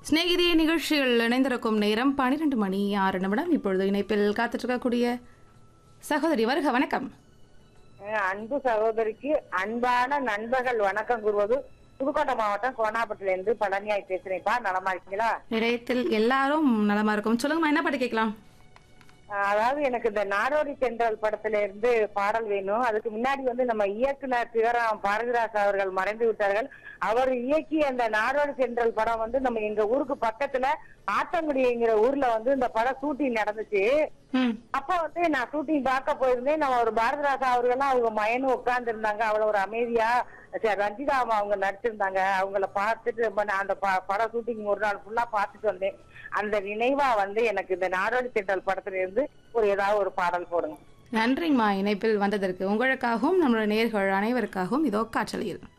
சிநேகிதிய நிகழ்ச்சியில் இணைந்திருக்கும் நேரம் பன்னிரெண்டு மணி ஆறு நிமிடம் இப்பொழுது இணைப்பில் காத்துட்டு இருக்கக்கூடிய சகோதரி வருக வணக்கம் அஹ் அன்பு சகோதரிக்கு அன்பான நண்பர்கள் வணக்கம் கூறுவது புதுக்கோட்டை மாவட்டம் கோனாப்பட்டில இருந்து பழனியாய் பேசுறேன்ப்பா நலமா இருக்கீங்களா நிலையத்தில் எல்லாரும் நலமா இருக்கும் சொல்லுங்கம்மா என்ன பாட்டு கேட்கலாம் அஹ் அதாவது எனக்கு இந்த நாடோடி தென்றல் படத்துல இருந்து பாடல் வேணும் அதுக்கு முன்னாடி வந்து நம்ம இயக்குனர் சிவராம் பாரதிராஜ் அவர்கள் மறைந்து விட்டார்கள் அவர் இயக்கிய அந்த நாடோடி தென்றல் படம் வந்து நம்ம எங்க ஊருக்கு பக்கத்துல ஆத்தங்குடிங்கிற ஊர்ல வந்து இந்த படம் ஷூட்டிங் நடந்துச்சு ம் அப்ப வந்து நான் ஷூட்டிங் பார்க்க போயிருந்தேன் நம்ம ஒரு பாரதிராஜா அவர்கள்லாம் அவங்க மயனும் உட்கார்ந்து இருந்தாங்க அவ்வளவு ஒரு அமைதியா சரி, ரஞ்சிதா அம்மா அவங்க நடிச்சிருந்தாங்க அவங்கள பார்த்துட்டு ரொம்ப நான் அந்த ப- படம் ஷூட்டிங் ஒரு நாள் ஃபுல்லா பார்த்துட்டு வந்தேன் அந்த நினைவா வந்து எனக்கு இந்த நாடோடி திட்டல் படத்துல இருந்து ஒரு ஏதாவது ஒரு பாடல் போடுங்க நன்றிங்கம்மா இணைப்பில் வந்ததற்கு உங்களுக்காகவும் நம்மளுடைய நேர்கள் அனைவருக்காகவும் இதோ காற்றலையில்